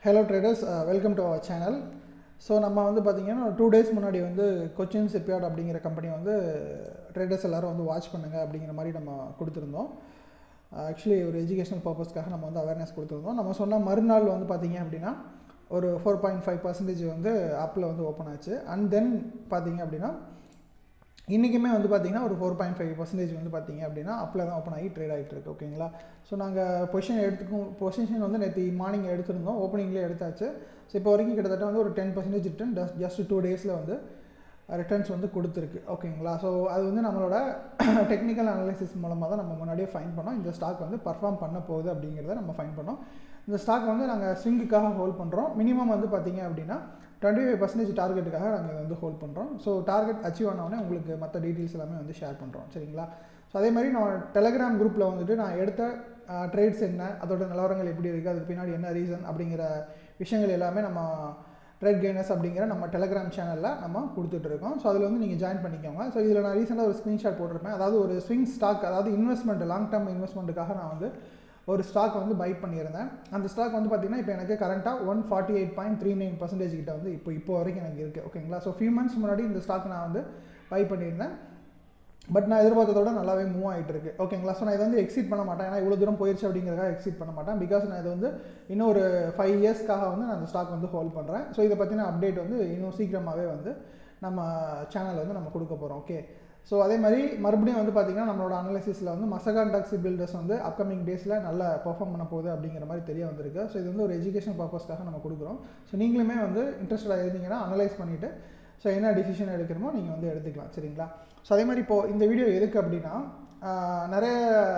hello traders welcome to our channel so நம்ம வந்து பார்த்திங்கன்னா டூ டேஸ் முன்னாடி வந்து கொச்சின் சிப்யார்ட் அப்படிங்கிற கம்பெனி வந்து ட்ரேடர்ஸ் எல்லோரும் வந்து வாட்ச் பண்ணுங்கள் அப்படிங்கிற மாதிரி நம்ம கொடுத்துருந்தோம் ஆக்சுவலி ஒரு எஜுகேஷனல் பர்பஸ்க்காக நம்ம வந்து அவேர்னஸ் கொடுத்துருந்தோம் நம்ம சொன்ன மறுநாள் வந்து பார்த்திங்க அப்படின்னா ஒரு ஃபோர் பாயிண்ட் ஃபைவ் பர்சன்டேஜ் வந்து ஆப்பில் வந்து ஓப்பன் ஆச்சு அண்ட் தென் பார்த்தீங்க அப்படின்னா இன்றைக்குமே வந்து பார்த்திங்கன்னா ஒரு ஃபோர் பாயிண்ட் ஃபைவ் பர்சன்டேஜ் வந்து பார்த்திங்க அப்படின்னா அப்பில் தான் ஓப்பன் ஆகி ட்ரேட் ஆகிட்டு இருக்கு ஓகேங்களா ஸோ நாங்கள் பொசிஷன் எடுத்துக்கும் பொசிஷன் வந்து நேற்று மார்னிங் எடுத்திருந்தோம் ஓப்பனிங்லேயே எடுத்தாச்சு ஸோ இப்போ வரைக்கும் கிட்டத்தட்ட வந்து ஒரு ten percentage return just two டேஸில் வந்து ரிட்டர்ன்ஸ் வந்து கொடுத்துருக்கு ஓகேங்களா ஸோ அது வந்து நம்மளோட டெக்னிக்கல் அனாலிசிஸ் மூலமாக தான் நம்ம முன்னாடியே ஃபைன் பண்ணோம் இந்த ஸ்டாக் வந்து பர்ஃபார்ம் பண்ண போகுது அப்படிங்கிறத நம்ம ஃபைன் பண்ணோம் இந்த ஸ்டாக் வந்து நாங்கள் ஸ்விங்குக்காக ஹோல்ட் பண்ணுறோம் மினிமம் வந்து பார்த்திங்க அப்படின்னா டுவெண்ட்டி ஃபைவ் பர்சன்டேஜ் டார்கெட்டுக்காக நாங்கள் இதை வந்து ஹோல்ட் பண்ணுறோம் ஸோ டார்கெட் அச்சீவ் ஆனவுடனே உங்களுக்கு மற்ற டீட்டெயில்ஸ் எல்லாமே வந்து ஷேர் பண்ணுறோம் சரிங்களா ஸோ அதே மாதிரி நான் டெலகிராம் குரூப்பில் வந்துட்டு நான் எடுத்த ட்ரேட்ஸ் என்ன அதோட நிலவரங்கள் எப்படி இருக்குது அதுக்கு பின்னாடி என்ன ரீசன் அப்படிங்கிற விஷயங்கள் எல்லாமே நம்ம ட்ரேட் கெய்னர்ஸ் அப்படிங்கிற நம்ம டெலகிராம் சேனலில் நம்ம கொடுத்துட்ருக்கோம் ஸோ அதில் வந்து நீங்கள் ஜாயின் பண்ணிக்கோங்க ஸோ இதில் நான் ரீசெண்டாக ஒரு ஸ்க்ரீன்ஷாட் போட்டிருப்பேன் அதாவது ஒரு ஸ்விங் ஸ்டாக் அதாவது இன்வெஸ்ட்மெண்ட் லாங் டேர்ம் இன்வெஸ்ட்மெண்ட்டுக்காக நான் வந்து ஒரு ஸ்டாக் வந்து பை பண்ணியிருந்தேன் அந்த ஸ்டாக் வந்து பார்த்திங்கன்னா இப்போ எனக்கு கரண்ட்டாக one forty eight point three nine percentage கிட்ட வந்து இப்போ இப்போ வரைக்கும் எனக்கு இருக்குது ஓகேங்களா ஸோ ஃபியூ மந்த்ஸ் முன்னாடி இந்த ஸ்டாக் நான் வந்து பை பண்ணியிருந்தேன் பட் நான் எதிர்பார்த்ததோட நல்லாவே மூவ் ஆகிட்டு இருக்கு ஓகேங்களா ஸோ நான் இதை வந்து எக்ஸிட் பண்ண மாட்டேன் ஏன்னா இவ்வளோ தூரம் போயிடுச்சு அப்படிங்கிறதுக்காக எக்ஸிட் பண்ண மாட்டேன் பிகாஸ் நான் இது வந்து இன்னும் ஒரு ஃபைவ் இயர்ஸ்க்காக வந்து நான் அந்த ஸ்டாக் வந்து ஹோல்ட் பண்ணுறேன் ஸோ இதை பற்றின அப்டேட் வந்து இன்னும் சீக்கிரமாகவே வந்து நம்ம சேனலில் வந்து நம்ம கொடுக்க போகிறோம் ஓகே ஸோ அதே மாதிரி மறுபடியும் வந்து பார்த்திங்கன்னா நம்மளோட அனாலிசிஸில் வந்து மசகான் டாக்ஸி பில்டர்ஸ் வந்து அப்கமிங் டேஸில் நல்லா பர்ஃபார்ம் பண்ண போகுது அப்படிங்கிற மாதிரி தெரிய வந்திருக்கு ஸோ இது வந்து ஒரு எஜுகேஷன் பர்பஸ்க்காக நம்ம கொடுக்குறோம் ஸோ நீங்களுமே வந்து இன்ட்ரெஸ்டடாக இருந்தீங்கன்னா அனலைஸ் பண்ணிவிட்டு ஸோ என்ன டிசிஷன் எடுக்கிறமோ நீங்கள் வந்து எடுத்துக்கலாம் சரிங்களா ஸோ அதே மாதிரி இப்போது இந்த வீடியோ எதுக்கு அப்படின்னா நிறைய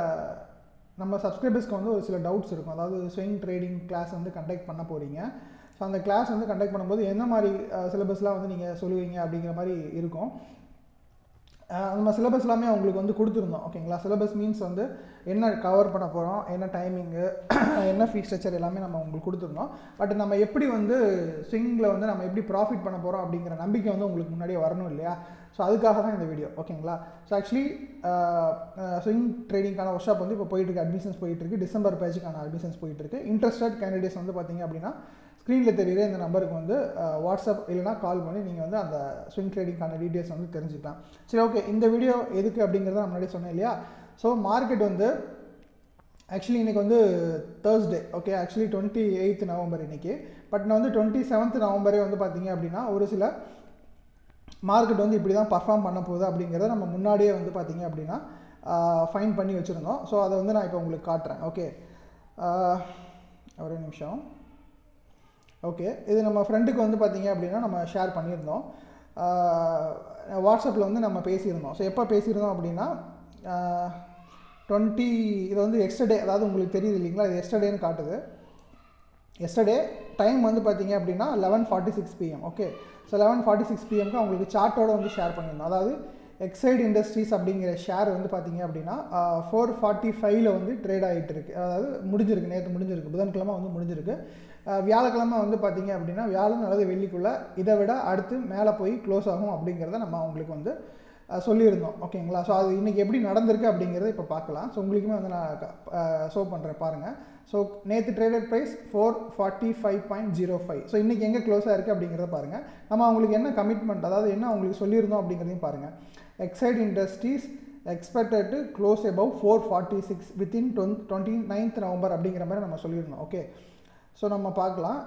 நம்ம சப்ஸ்கிரைபர்ஸ்க்கு வந்து ஒரு சில டவுட்ஸ் இருக்கும் அதாவது ஸ்விங் ட்ரேடிங் கிளாஸ் வந்து கண்டக்ட் பண்ண போகிறீங்க ஸோ அந்த கிளாஸ் வந்து கண்டக்ட் பண்ணும்போது என்ன மாதிரி சிலபஸ்லாம் வந்து நீங்கள் சொல்லுவீங்க அப்படிங்கிற மாதிரி இருக்கும் நம்ம சிலபஸ் எல்லாமே அவங்களுக்கு வந்து கொடுத்துருந்தோம் ஓகேங்களா சிலபஸ் மீன்ஸ் வந்து என்ன கவர் பண்ண போகிறோம் என்ன டைமிங்கு என்ன ஃபீஸ் ஸ்ட்ரக்சர் எல்லாமே நம்ம உங்களுக்கு கொடுத்துருந்தோம் பட் நம்ம எப்படி வந்து ஸ்விங்கில் வந்து நம்ம எப்படி ப்ராஃபிட் பண்ண போகிறோம் அப்படிங்கிற நம்பிக்கை வந்து உங்களுக்கு முன்னாடியே வரணும் இல்லையா ஸோ அதுக்காக தான் இந்த வீடியோ ஓகேங்களா ஸோ ஆக்சுவலி ஸ்விங் ட்ரேடிங்கான ஒர்க் ஷாப் வந்து இப்போ போயிட்டுருக்கு அட்மிஷன்ஸ் போயிட்டுருக்கு டிசம்பர் பேஜுக்கான அட்மிஷன்ஸ் போயிட்டுருக்கு இன்ட்ரெஸ்டட் கேண்டிடேட்ஸ் வந்து பார்த்திங்க அப்படின்னா ஸ்க்ரீனில் தெரியுற இந்த நம்பருக்கு வந்து வாட்ஸ்அப் இல்லைனா கால் பண்ணி நீங்கள் வந்து அந்த ஸ்விங் ட்ரேடிங்கான டீட்டெயில்ஸ் வந்து தெரிஞ்சுக்கலாம் சரி ஓகே இந்த வீடியோ எதுக்கு அப்படிங்கிறத நான் முன்னாடி சொன்னேன் இல்லையா ஸோ மார்க்கெட் வந்து ஆக்சுவலி இன்றைக்கி வந்து Thursday okay actually twenty eighth November இன்றைக்கி பட் நான் வந்து டுவெண்ட்டி செவன்த் நவம்பரே வந்து பார்த்திங்க அப்படின்னா ஒரு சில மார்க்கெட் வந்து இப்படி தான் பர்ஃபார்ம் பண்ண போகுது அப்படிங்கிறத நம்ம முன்னாடியே வந்து பார்த்திங்க அப்படின்னா ஃபைன் பண்ணி வச்சுருந்தோம் ஸோ அதை வந்து நான் இப்போ உங்களுக்கு காட்டுறேன் ஓகே ஒரே நிமிஷம் ஓகே இது நம்ம ஃப்ரெண்டுக்கு வந்து பார்த்திங்க அப்படின்னா நம்ம ஷேர் பண்ணியிருந்தோம் வாட்ஸ்அப்பில் வந்து நம்ம பேசியிருந்தோம் ஸோ எப்போ பேசியிருந்தோம் அப்படின்னா டுவெண்ட்டி இது வந்து எஸ்டர்டே அதாவது உங்களுக்கு தெரியுது இல்லைங்களா இது எஸ்டர்டேன்னு காட்டுது எஸ்டர்டே டைம் வந்து பார்த்தீங்க அப்படின்னா eleven forty six PM okay so eleven forty six பிஎம்க்கு அவங்களுக்கு சார்ட்டோட வந்து ஷேர் பண்ணியிருந்தோம் அதாவது எக்ஸைட் இண்டஸ்ட்ரீஸ் அப்படிங்கிற ஷேர் வந்து பார்த்தீங்க அப்படின்னா ஃபோர் ஃபார்ட்டி ஃபைவ்ல வந்து ட்ரேட் ஆகிட்டு இருக்கு அதாவது முடிஞ்சிருக்கு நேற்று முடிஞ்சிருக்கு புதன்கிழமை வந்து முடிஞ்சிருக்கு வியாழக்கிழமை வந்து பார்த்தீங்க அப்படின்னா வியாழன் அல்லது வெள்ளிக்குள்ளே இதை விட அடுத்து மேலே போய் க்ளோஸ் ஆகும் அப்படிங்கிறத நம்ம அவங்களுக்கு வந்து சொல்லியிருந்தோம் ஓகேங்களா ஸோ அது இன்றைக்கி எப்படி நடந்திருக்கு அப்படிங்கிறத இப்போ பார்க்கலாம் ஸோ உங்களுக்குமே வந்து நான் ஷோ பண்ணுறேன் பாருங்கள் ஸோ நேற்று traded price four forty five point zero five so இன்றைக்கி எங்கே க்ளோஸாக இருக்குது அப்படிங்கிறத பாருங்கள் நம்ம அவங்களுக்கு என்ன கமிட்மெண்ட் அதாவது என்ன அவங்களுக்கு சொல்லியிருந்தோம் அப்படிங்கிறதையும் பாருங்கள் Exide Industries expected to close above four forty six within twen twenty ninth November அப்படிங்கிற மாதிரி நம்ம சொல்லியிருந்தோம் ஓகே ஸோ நம்ம பார்க்கலாம்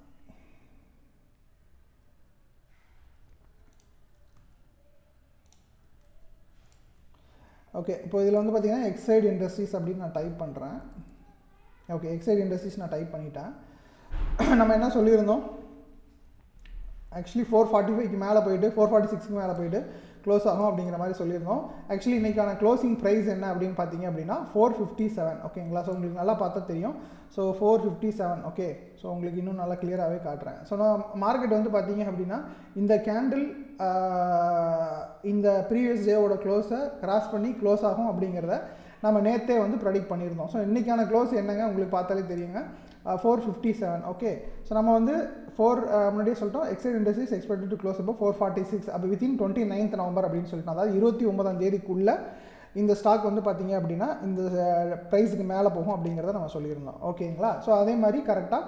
ஓகே இப்போ இதில் வந்து பார்த்தீங்கன்னா எக்ஸைட் இண்டஸ்ட்ரீஸ் அப்படின்னு நான் டைப் பண்ணுறேன் ஓகே எக்ஸைட் இண்டஸ்ட்ரீஸ் நான் டைப் பண்ணிட்டேன் நம்ம என்ன சொல்லியிருந்தோம் ஆக்சுவலி ஃபோர் ஃபார்ட்டி ஃபைவ்க்கு மேலே போயிட்டு ஃபோர் ஃபார்ட்டி சிக்ஸ்க்கு மேலே போயிட்டு க்ளோஸ் ஆகும் அப்படிங்கிற மாதிரி சொல்லியிருந்தோம் ஆக்சுவலி இன்றைக்கான க்ளோசிங் ப்ரைஸ் என்ன அப்படின்னு பார்த்தீங்க அப்படின்னா ஃபோர் ஃபிஃப்டி செவன் ஓகேங்களா ஸோ உங்களுக்கு நல்லா பார்த்தா தெரியும் so four fifty seven okay so உங்களுக்கு இன்னும் நல்லா கிளியராகவே காட்டுறேன் ஸோ நான் மார்க்கெட் வந்து பார்த்தீங்க அப்படின்னா இந்த கேண்டில் இந்த ப்ரீவியஸ் டேவோட க்ளோஸை கிராஸ் பண்ணி க்ளோஸ் ஆகும் அப்படிங்கிறத நம்ம நேற்றே வந்து ப்ரெடிக்ட் பண்ணியிருந்தோம் ஸோ இன்றைக்கான க்ளோஸ் என்னங்க உங்களுக்கு பார்த்தாலே தெரியுங்க four fifty seven okay so நம்ம வந்து ஃபோர் முன்னாடியே சொல்லிட்டோம் Exide Industries expected to close அப்போ ஃபோர் ஃபார்ட்டி சிக்ஸ் அப்போ வித்தின் டுவெண்ட்டி நைன்த் நவம்பர் அப்படின்னு சொல்லிட்டோம் அதாவது இருபத்தி ஒன்பதாம் தேதிக்குள்ளே இந்த ஸ்டாக் வந்து பார்த்தீங்க அப்படின்னா இந்த ப்ரைஸுக்கு மேலே போகும் அப்படிங்கிறத நம்ம சொல்லியிருந்தோம் ஓகேங்களா ஸோ அதே மாதிரி கரெக்டாக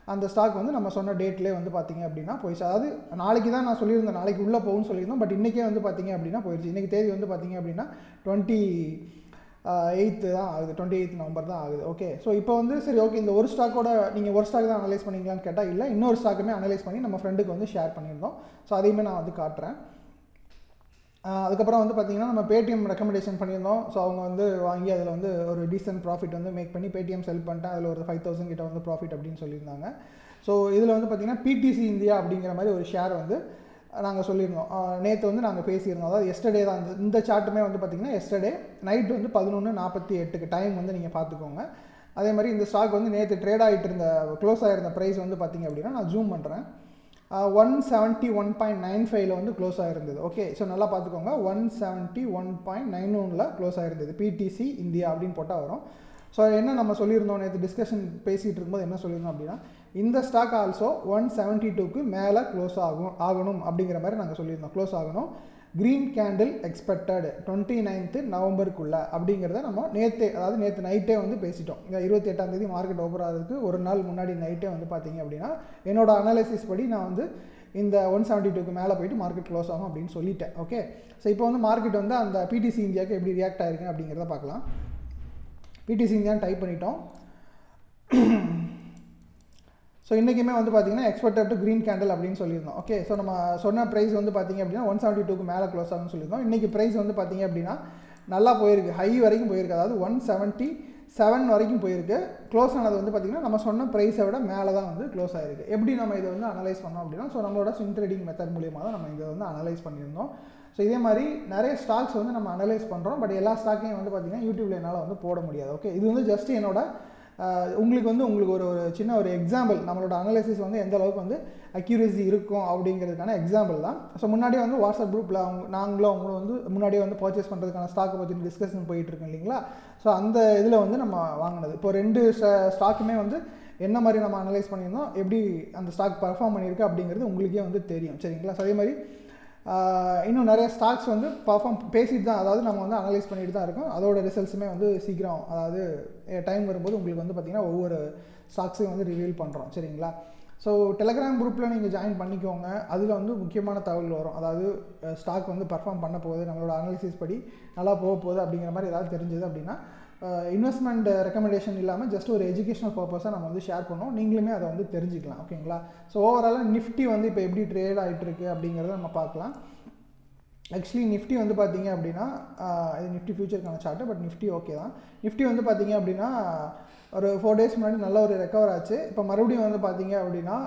அந்த ஸ்டாக் வந்து நம்ம சொன்ன டேட்லேயே வந்து பார்த்தீங்க அப்படின்னா போயிடுச்சு அதாவது நாளைக்கு தான் நான் சொல்லியிருந்தேன் நாளைக்கு உள்ளே போகும்னு சொல்லியிருந்தோம் பட் இன்றைக்கே வந்து பார்த்தீங்க அப்படின்னா போயிடுச்சு இன்றைக்கி தேதி வந்து பார்த்தீங்க அப்படின்னா டுவெண்ட்டி எயித்து தான் ஆகுது டுவெண்ட்டி எயித் நவம்பர் தான் ஆகுது ஓகே ஸோ இப்போ வந்து சரி ஓகே இந்த ஒரு ஸ்டாக்கோட நீங்கள் ஒரு ஸ்டாக் தான் அனலைஸ் பண்ணீங்களான்னு கேட்டால் இல்லை இன்னொரு ஸ்டாக்குமே அனலைஸ் பண்ணி நம்ம ஃப்ரெண்டுக்கு வந்து ஷேர் பண்ணியிருந்தோம் ஸோ அதையுமே நான் வந்து காட்டுறேன் ஆஹ் அதுக்கப்புறம் வந்து பார்த்தீங்கன்னா நம்ம பேடிஎம் ரெக்கமெண்டேஷன் பண்ணியிருந்தோம் ஸோ அவங்க வந்து வாங்கி அதில் வந்து ஒரு டீசென்ட் ப்ராஃபிட் வந்து மேக் பண்ணி பேடிஎம் செல் பண்ணிட்டேன் அதில் ஒரு ஃபைவ் தௌசண்ட் கிட்ட வந்து ப்ராஃபிட் அப்படின்னு சொல்லியிருந்தாங்க ஸோ இதில் வந்து பார்த்தீங்கன்னா பிடிசி இந்தியா அப்படிங்கிற மாதிரி ஒரு ஷேர் வந்து நாங்கள் சொல்லியிருந்தோம் நேற்று வந்து நாங்கள் பேசியிருந்தோம் அதாவது எஸ்டர்டே தான் இந்த- இந்த சார்ட்டுமே வந்து பார்த்தீங்கன்னா எஸ்டர்டே நைட் வந்து பதினொன்று நாற்பத்தி எட்டுக்கு டைம் வந்து நீங்கள் பார்த்துக்கோங்க அதே மாதிரி இந்த ஸ்டாக் வந்து நேற்று ட்ரேட் ஆகிட்டு இருந்த க்ளோஸ் ஆகிருந்த ப்ரைஸ் வந்து பார்த்தீங்க அப்படின்னா நான் ஜூம் பண்ணுறேன் one seventy one point nine ஃபைவ்ல வந்து க்ளோஸ் ஆகிருந்தது ஓகே ஸோ நல்லா பார்த்துக்கோங்க one seventy one point nine ஒனில் க்ளோஸ் ஆகிருந்தது பிடிசி இந்தியா அப்படின்னு போட்டால் வரும் ஸோ என்ன நம்ம சொல்லியிருந்தோம் நேற்று டிஸ்கஷன் பேசிகிட்டு இருக்கும்போது என்ன சொல்லியிருந்தோம் அப்படின்னா இந்த ஸ்டாக் ஆல்சோ ஒன் செவன்ட்டி டூக்கு மேலே க்ளோஸ் ஆகும் ஆகணும் அப்படிங்கிற மாதிரி நாங்கள் சொல்லியிருந்தோம் க்ளோஸ் ஆகணும் green candle expected twenty ninth நவம்பருக்குள்ளே அப்படிங்கிறத நம்ம நேற்றே அதாவது நேற்று நைட்டே வந்து பேசிட்டோம் இந்த இருபத்தி எட்டாம் தேதி மார்க்கெட் ஓப்பன் ஆகிறதுக்கு ஒரு நாள் முன்னாடி நைட்டே வந்து பார்த்தீங்க அப்படின்னா என்னோட அனாலிசிஸ் படி நான் வந்து இந்த ஒன் செவன்ட்டி டூக்கு மேலே போயிட்டு மார்க்கெட் க்ளோஸ் ஆகும் அப்படின்னு சொல்லிட்டேன் ஓகே ஸோ இப்போ வந்து மார்க்கெட் வந்து அந்த பிடிசி இந்தியாவுக்கு எப்படி ரியாக்ட் ஆயிருக்கு அப்படிங்கிறத பார்க்கலாம் பிடிசி இந்தியான்னு டைப் பண்ணிட்டோம் ஸோ இன்றைக்குமே வந்து பார்த்தீங்கன்னா எக்ஸ்பெக்டட் டு க்ரீன் கேண்டில் அப்படின்னு சொல்லியிருந்தோம் ஓகே ஸோ நம்ம சொன்ன ப்ரைஸ் வந்து பார்த்தீங்க அப்படின்னா ஒன் செவன்ட்டி டூக்கு மேலே க்ளோஸ் ஆகும்னு சொல்லியிருந்தோம் இன்றைக்கி ப்ரைஸ் வந்து பார்த்தீங்க அப்படின்னா நல்லா போயிருக்கு ஹை வரைக்கும் போயிருக்கு அதாவது ஒன் செவன்ட்டி செவன் வரைக்கும் போயிருக்கு க்ளோஸ் ஆனது வந்து பார்த்திங்கன்னா நம்ம சொன்ன ப்ரைஸை விட மேலே தான் வந்து க்ளோஸ் ஆயிருக்கு எப்படி நம்ம இதை வந்து அனலைஸ் பண்ணோம் அப்படின்னா ஸோ நம்மளோட ஸ்விங் ட்ரேடிங் மெத்தட் மூலியமாக தான் நம்ம இதை வந்து அனலைஸ் பண்ணியிருந்தோம் ஸோ இதே மாதிரி நிறைய ஸ்டாக்ஸ் வந்து நம்ம அனலைஸ் பண்ணுறோம் பட் எல்லா ஸ்டாக்கையும் வந்து பார்த்திங்கன்னா யூடியூப்ல என்னால் வந்து போட முடியாது ஓகே இது வந்து ஜஸ்ட் என்னோட ஆஹ், உங்களுக்கு வந்து உங்களுக்கு ஒரு ஒரு சின்ன ஒரு எக்ஸாம்பிள் நம்மளோட அனலைசிஸ் வந்து எந்த அளவுக்கு வந்து அக்யூரசி இருக்கும் அப்படிங்கிறதுக்கான எக்ஸாம்பிள் தான் ஸோ முன்னாடியே வந்து வாட்ஸ்அப் குரூப்பில் அவங்க நாங்களும் அவங்களும் வந்து முன்னாடியே வந்து பர்ச்சேஸ் பண்ணுறதுக்கான ஸ்டாக்கை பற்றி டிஸ்கஷன் போயிட்டு இருக்கோம் இல்லைங்களா ஸோ அந்த இதில் வந்து நம்ம வாங்கினது இப்போ ரெண்டு ஸ்டாக்குமே வந்து என்ன மாதிரி நம்ம அனலைஸ் பண்ணியிருந்தோம் எப்படி அந்த ஸ்டாக் பர்ஃபார்ம் பண்ணியிருக்கு அப்படிங்கிறது உங்களுக்கே வந்து தெரியும் சரிங்களா ஸோ அதே மாதிரி ஆஹ், இன்னும் நிறைய ஸ்டாக்ஸ் வந்து பர்ஃபார்ம் பேசிட்டு தான் அதாவது நம்ம வந்து அனலைஸ் பண்ணிட்டு தான் இருக்கோம் அதோட ரிசல்ட்ஸுமே வந்து சீக்கிரம் அதாவது டைம் வரும்போது உங்களுக்கு வந்து பார்த்திங்கன்னா ஒவ்வொரு ஸ்டாக்ஸையும் வந்து ரிவீல் பண்ணுறோம் சரிங்களா ஸோ டெலகிராம் குரூப்பில் நீங்கள் ஜாயின் பண்ணிக்கோங்க அதில் வந்து முக்கியமான தகவல் வரும் அதாவது ஸ்டாக் வந்து பர்ஃபார்ம் பண்ண போகுது நம்மளோட அனாலிசிஸ் படி நல்லா போக போகுது அப்படிங்கிற மாதிரி ஏதாவது தெரிஞ்சது அப்படின்னா இன்வெஸ்ட்மெண்ட் ரெக்கமெண்டேஷன் இல்லாமல் ஜஸ்ட் ஒரு எஜுகேஷனல் பர்பஸாக நம்ம வந்து ஷேர் பண்ணோம் நீங்களுமே அதை வந்து தெரிஞ்சுக்கலாம் ஓகேங்களா ஸோ ஓவராலாக நிஃப்டி வந்து இப்போ எப்படி ட்ரேட் ஆகிட்டு இருக்கு அப்படிங்கிறத நம்ம பார்க்கலாம் ஆக்சுவலி நிஃப்டி வந்து பார்த்தீங்க அப்படின்னா ஆஹ், இது நிஃப்டி ஃபியூச்சருக்கான சார்ட்டு பட் நிஃப்டி ஓகே தான் நிஃப்டி வந்து பார்த்தீங்க அப்படின்னா ஒரு ஃபோர் டேஸ் முன்னாடி நல்ல ஒரு ரெக்கவர் ஆச்சு இப்போ மறுபடியும் வந்து பார்த்தீங்க அப்படின்னா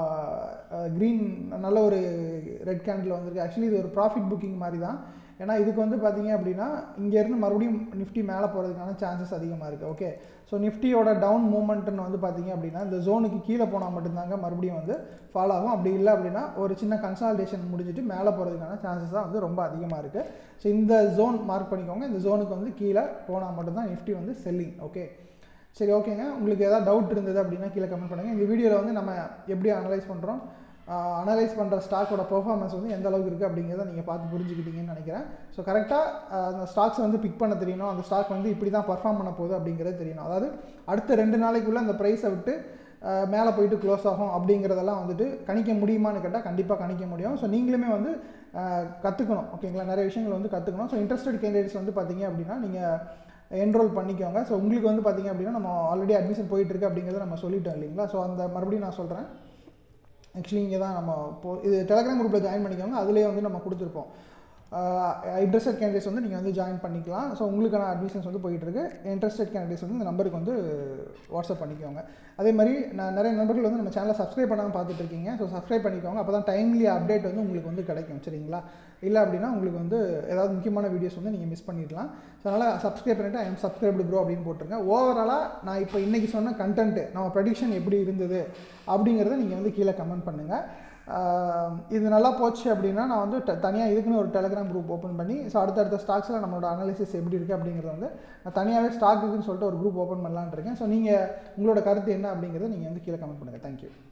க்ரீன் நல்ல ஒரு ரெட் கேண்டில் வந்திருக்கு ஆக்சுவலி இது ஒரு ப்ராஃபிட் புக்கிங் மாதிரி தான் ஏன்னா இதுக்கு வந்து பார்த்தீங்க அப்படின்னா இங்கேருந்து மறுபடியும் நிஃப்டி மேலே போகிறதுக்கான சான்சஸ் அதிகமாக இருக்குது ஓகே ஸோ நிஃப்டியோட டவுன் மூமெண்ட்னு வந்து பார்த்தீங்க அப்படின்னா இந்த ஜோனுக்கு கீழே போனால் மட்டும்தாங்க மறுபடியும் வந்து ஃபாலோ ஆகும் அப்படி இல்லை அப்படின்னா ஒரு சின்ன கன்சால்டேஷன் முடிஞ்சிட்டு மேலே போகிறதுக்கான சான்சஸ் தான் வந்து ரொம்ப அதிகமாக இருக்குது ஸோ இந்த ஜோன் மார்க் பண்ணிக்கோங்க இந்த ஜோனுக்கு வந்து கீழே போனால் மட்டும்தான் நிஃப்டி வந்து செல்லிங் ஓகே சரி ஓகேங்க உங்களுக்கு ஏதாவது டவுட் இருந்தது அப்படின்னா கீழே கமெண்ட் பண்ணுங்கள் இந்த வீடியோவில் வந்து நம்ம எப்படி அனலைஸ் பண்ணுறோம் அனலைஸ் பண்ணுற ஸ்டாக்கோட பெர்ஃபார்மன்ஸ் வந்து எந்த அளவுக்கு இருக்குது அப்படிங்கிறத நீங்கள் பார்த்து புரிஞ்சுக்கிட்டீங்கன்னு நினைக்கிறேன் ஸோ கரெக்டாக அந்த ஸ்டாக்ஸ் வந்து பிக் பண்ண தெரியணும் அந்த ஸ்டாக் வந்து இப்படி தான் பர்ஃபார்ம் பண்ண போகுது அப்படிங்கிறது தெரியணும் அதாவது அடுத்த ரெண்டு நாளைக்குள்ளே அந்த ப்ரைஸை விட்டு அஹ், மேலே போயிட்டு க்ளோஸ் ஆகும் அப்படிங்கிறதெல்லாம் வந்துட்டு கணிக்க முடியுமான்னு கேட்டால் கண்டிப்பாக கணிக்க முடியும் ஸோ நீங்களுமே வந்து கற்றுக்கணும் ஓகேங்களா நிறைய விஷயங்கள் வந்து கற்றுக்கணும் ஸோ இன்ட்ரெஸ்டட் கேண்டிடேட்ஸ் வந்து பார்த்தீங்க அப்படின்னா நீங்கள் என்ரோல் பண்ணிக்கோங்க ஸோ உங்களுக்கு வந்து பார்த்தீங்க அப்படின்னா நம்ம ஆல்ரெடி அட்மிஷன் போயிட்டு இருக்கு அப்படிங்கிறத நம்ம சொல்லிட்டோம் இல்லைங்களா ஸோ அந்த மறுபடியும் நான் சொல்கிறேன் ஆக்சுவலி இங்கே தான் நம்ம இப்போ இது டெலகிராம் குரூப்பில் ஜாயின் பண்ணிக்கோங்க அதுலேயே வந்து நம்ம கொடுத்துருப்போம் இன்ட்ரெஸ்டட் கேண்டிடேட்ஸ் வந்து நீங்கள் வந்து ஜாயின் பண்ணிக்கலாம் ஸோ உங்களுக்கான அட்மிஷன்ஸ் வந்து போயிட்டுருக்கு இன்ட்ரெஸ்டட் கேண்டிடேட்ஸ் வந்து இந்த நம்பருக்கு வந்து வாட்ஸ்அப் பண்ணிக்கோங்க அதே மாதிரி நான் நிறைய நண்பர்கள் வந்து நம்ம சேனலை சப்ஸ்கிரைப் பண்ணாமல் பார்த்துட்டு இருக்கீங்க ஸோ சப்ஸ்கிரைப் பண்ணிக்கோங்க அப்போ தான் டைம்லி அப்டேட் வந்து உங்களுக்கு வந்து கிடைக்கும் சரிங்களா இல்லை அப்படின்னா உங்களுக்கு வந்து ஏதாவது முக்கியமான வீடியோஸ் வந்து நீங்கள் மிஸ் பண்ணிடலாம் ஸோ அதனால் சப்ஸ்கிரைப் பண்ணிவிட்டு ஐ எம் சப்ஸ்கிரைப்டு ப்ரோ அப்படின்னு போட்டிருங்க ஓவராலாக நான் இப்போ இன்றைக்கி சொன்ன கண்டென்ட்டு நம்ம ப்ரெடிக்ஷன் எப்படி இருந்தது அப்படிங்கிறத நீங்கள் வந்து கீழே கமெண்ட் பண்ணுங்கள் ஆஹ் இது நல்லா போச்சு அப்படின்னா நான் வந்து தனியாக இதுக்குன்னு ஒரு டெலகிராம் குரூப் ஓப்பன் பண்ணி ஸோ அடுத்தடுத்த ஸ்டாக்ஸில் நம்மளோட அனாலிசிஸ் எப்படி இருக்குது அப்படிங்கிறத வந்து நான் தனியாகவே ஸ்டாக் இருக்குன்னு சொல்லிட்டு ஒரு குரூப் ஓப்பன் பண்ணலான்னு இருக்கேன் ஸோ நீங்கள் உங்களோட கருத்து என்ன அப்படிங்கிறத நீங்கள் வந்து கீழே கமெண்ட் பண்ணுங்கள் தேங்க்யூ